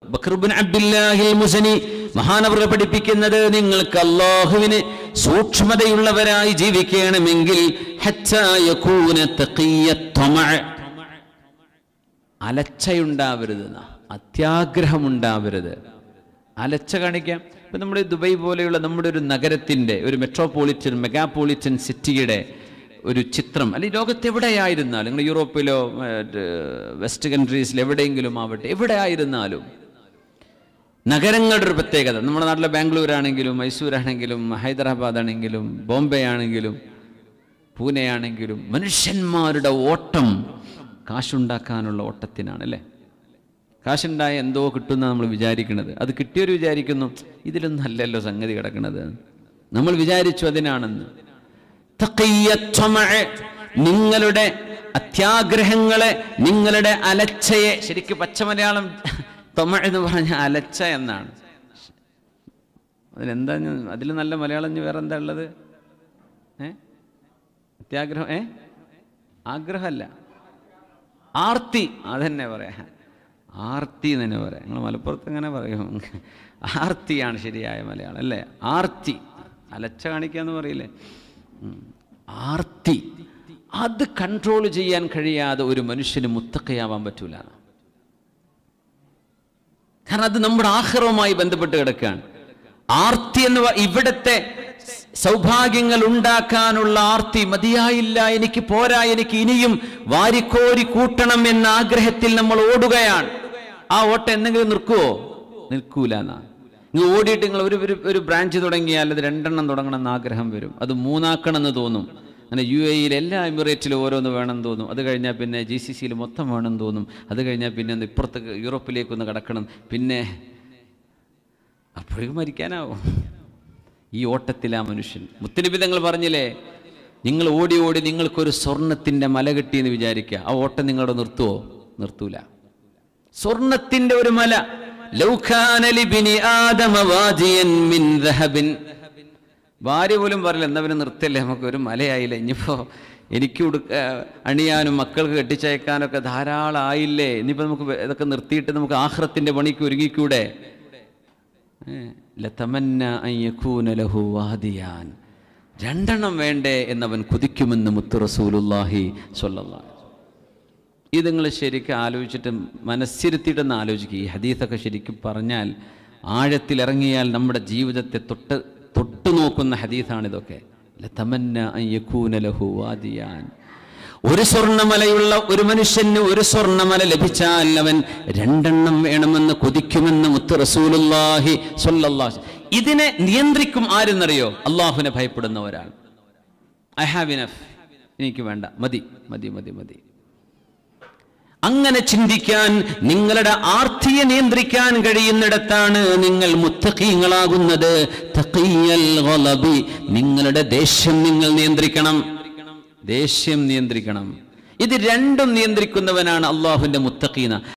ബക്രുബിൻ അബ്ദുല്ലാഹിൽ മുസനി മഹാനവർ പഠിപ്പിക്കുന്നത് നിങ്ങൾക്ക് അള്ളാഹുവിന് സൂക്ഷ്മതയുള്ളവരായി ജീവിക്കണമെങ്കിൽ ഹത്താ യകൂന തഖിയ്യ ത്വമഅ. അലച്ചയുണ്ടാവരുത് എന്നാ. അത്യാഗ്രഹമുണ്ടാവരുത് അലച്ച കാണിക്കാം ഇപ്പം നമ്മുടെ ദുബൈ പോലെയുള്ള നമ്മുടെ ഒരു നഗരത്തിൻ്റെ ഒരു മെട്രോപൊളിറ്റൻ മെഗാപൊളിറ്റൻ സിറ്റിയുടെ ഒരു ചിത്രം അല്ലെങ്കിൽ ലോകത്തെവിടെയായിരുന്നാലും നിങ്ങൾ യൂറോപ്പിലോ മറ്റ് വെസ്റ്റ് കൺട്രീസിൽ എവിടെയെങ്കിലും ആവട്ടെ എവിടെ ആയിരുന്നാലും നഗരങ്ങളുടെ ഒരു പ്രത്യേകത നമ്മുടെ നാട്ടിലെ ബാംഗ്ലൂർ ആണെങ്കിലും മൈസൂരാണെങ്കിലും ഹൈദരാബാദ് ആണെങ്കിലും ബോംബെ ആണെങ്കിലും പൂനെ ആണെങ്കിലും മനുഷ്യന്മാരുടെ ഓട്ടം കാശുണ്ടാക്കാനുള്ള ഓട്ടത്തിനാണ് അല്ലേ കാശുണ്ടായ എന്തോ കിട്ടുന്ന നമ്മൾ വിചാരിക്കുന്നത് അത് കിട്ടിയവർ വിചാരിക്കുന്നു ഇതിലൊന്നും അല്ലല്ലോ സംഗതി കിടക്കുന്നത് നമ്മൾ വിചാരിച്ചു അതിനാണെന്ന് തഖിയ്യത്വമഅ. നിങ്ങളുടെ അത്യാഗ്രഹങ്ങളെ നിങ്ങളുടെ അലച്ചയെ ശരിക്ക് പച്ചമലയാളം തൊമ എന്ന് പറഞ്ഞ അലച്ച എന്നാണ് അതിലെന്താ അതിൽ നല്ല മലയാളം ഇനി വേറെ എന്താ ഉള്ളത് ഏ അത്യാഗ്രഹം ഏ ആഗ്രഹമല്ല ആർത്തി അതന്നെ പറയാം ആർത്തി എന്ന് തന്നെ പറയാം നിങ്ങൾ മലപ്പുറത്ത് എങ്ങനെ പറയും ആർത്തിയാണ് ശരിയായ മലയാളം അല്ലേ ആർത്തി അലച്ച കാണിക്കുക എന്ന് പറയില്ലേ ഉം. ആർത്തി അത് കൺട്രോൾ ചെയ്യാൻ കഴിയാതെ ഒരു മനുഷ്യന് മുത്തക്കയാവാൻ പറ്റൂല കാരണം അത് നമ്മുടെ ആഹ്റവുമായി ബന്ധപ്പെട്ട് കിടക്കുകയാണ് ആർത്തി എന്ന് പ- ഇവിടത്തെ സൗഭാഗ്യങ്ങൾ ഉണ്ടാക്കാനുള്ള ആർത്തി മതിയായില്ല എനിക്ക് പോരാ എനിക്ക് ഇനിയും വാരിക്കോരി കൂട്ടണം എന്ന ആഗ്രഹത്തിൽ നമ്മൾ ഓടുകയാണ് ആ ഓട്ടം എന്തെങ്കിലും നിൽക്കുവോ നിൽക്കൂല എന്നാ നിങ്ങൾ ഓടിയിട്ട് നിങ്ങൾ ഒരു ഒരു- ഒരു ബ്രാഞ്ച് തുടങ്ങിയാൽ അത് രണ്ടെണ്ണം തുടങ്ങണം എന്ന് ആഗ്രഹം വരും അത് മൂന്നാക്കണം എന്ന് തോന്നും അങ്ങനെ യു എയിൽ എല്ലാ എമിറേറ്റിലും ഓരോന്ന് വേണമെന്ന് തോന്നും അത് കഴിഞ്ഞാൽ പിന്നെ ജി സി സിയിൽ മൊത്തം വേണമെന്ന് തോന്നും അത് കഴിഞ്ഞാൽ പിന്നെ ഒന്ന് ഇപ്പുറത്തേക്ക് യൂറോപ്പിലേക്കൊന്ന് കടക്കണം പിന്നെ അപ്പോഴേക്കും മരിക്കാനാവും ഈ ഓട്ടത്തിലാ മനുഷ്യൻ മുത്തലിബി തങ്ങൾ പറഞ്ഞില്ലേ നിങ്ങൾ ഓടി ഓടി നിങ്ങൾക്കൊരു സ്വർണത്തിൻ്റെ മല കിട്ടിയെന്ന് വിചാരിക്കുക ആ ഓട്ടം നിങ്ങളവിടെ നിർത്തുവോ നിർത്തൂല സ്വർണത്തിന്റെ ഒരു മല ലൗഖാന ലിബ്നി ആദമ വാജിയൻ മിൻ ദഹബിൻ ഭാര്യ പോലും പറയില്ല എന്നാ പിന്നെ നിർത്തല്ലേ നമുക്ക് ഒരു മലയായില്ല ഇനിയിപ്പോ എനിക്ക് ഉടുക്ക അണിയാനും മക്കൾക്ക് കെട്ടിച്ചയക്കാനൊക്കെ ധാരാളം ആയില്ലേ ഇനിയിപ്പോ നമുക്ക് വെ- ഇതൊക്കെ നിർത്തിയിട്ട് നമുക്ക് ആഹ്റത്തിന്റെ പണിക്ക് ഒരുങ്ങിക്കൂടെ ഏ, ലതമന്ന അൻ യകൂന ലഹു വാദിയാൻ രണ്ടെണ്ണം വേണ്ടേ എന്നവൻ കുതിക്കുമെന്ന് മുത്തു റസൂലുള്ളാഹി സ്വല്ലല്ലാഹു അലൈഹി വസല്ലം. ഇത് നിങ്ങൾ ശരിക്കും ആലോചിച്ചിട്ട് മനസ്സിരുത്തിയിട്ടൊന്ന് ആലോചിക്കുക ഈ ഹദീസൊക്കെ ശരിക്കും പറഞ്ഞാൽ ആഴത്തിലിറങ്ങിയാൽ നമ്മുടെ ജീവിതത്തെ തൊട്ട് തൊട്ടു നോക്കുന്ന ഹദീസാണിതൊക്കെ ലതമന്ന അൻ യകൂന ലഹു വാദിയാൻ ഒരു സ്വർണ്ണമലയുള്ള ഒരു മനുഷ്യന് ഒരു സ്വർണ്ണമല ലഭിച്ചാൽ അവൻ രണ്ടെണ്ണം വേണമെന്ന് കൊതിക്കുമെന്ന് മുത്ത് റസൂലുള്ളാഹി സ്വല്ലല്ലാഹു അലൈഹി വസല്ലം. ഇതിനെ നിയന്ത്രിക്കും ആരെന്നറിയോ അള്ളാഹുവിനെ ഭയപ്പെടുന്ന ഒരാൾ ഐ ഹാവ് ഇനഫ് എനിക്ക് വേണ്ട മതി മതി മതി മതി അങ്ങനെ ചിന്തിക്കാൻ നിങ്ങളുടെ ആർത്തിയെ നിയന്ത്രിക്കാൻ കഴിയുന്നിടത്താണ് നിങ്ങൾ മുത്തഖീങ്ങളാകുന്നത് തഖീയൽ ഗളബി. നിങ്ങളുടെ ദേഷ്യം നിങ്ങൾ നിയന്ത്രിക്കണം ദേഷ്യം നിയന്ത്രിക്കണം ഇത് രണ്ടും നിയന്ത്രിക്കുന്നവനാണ് അള്ളാഹുവിന്റെ മുത്തഖീന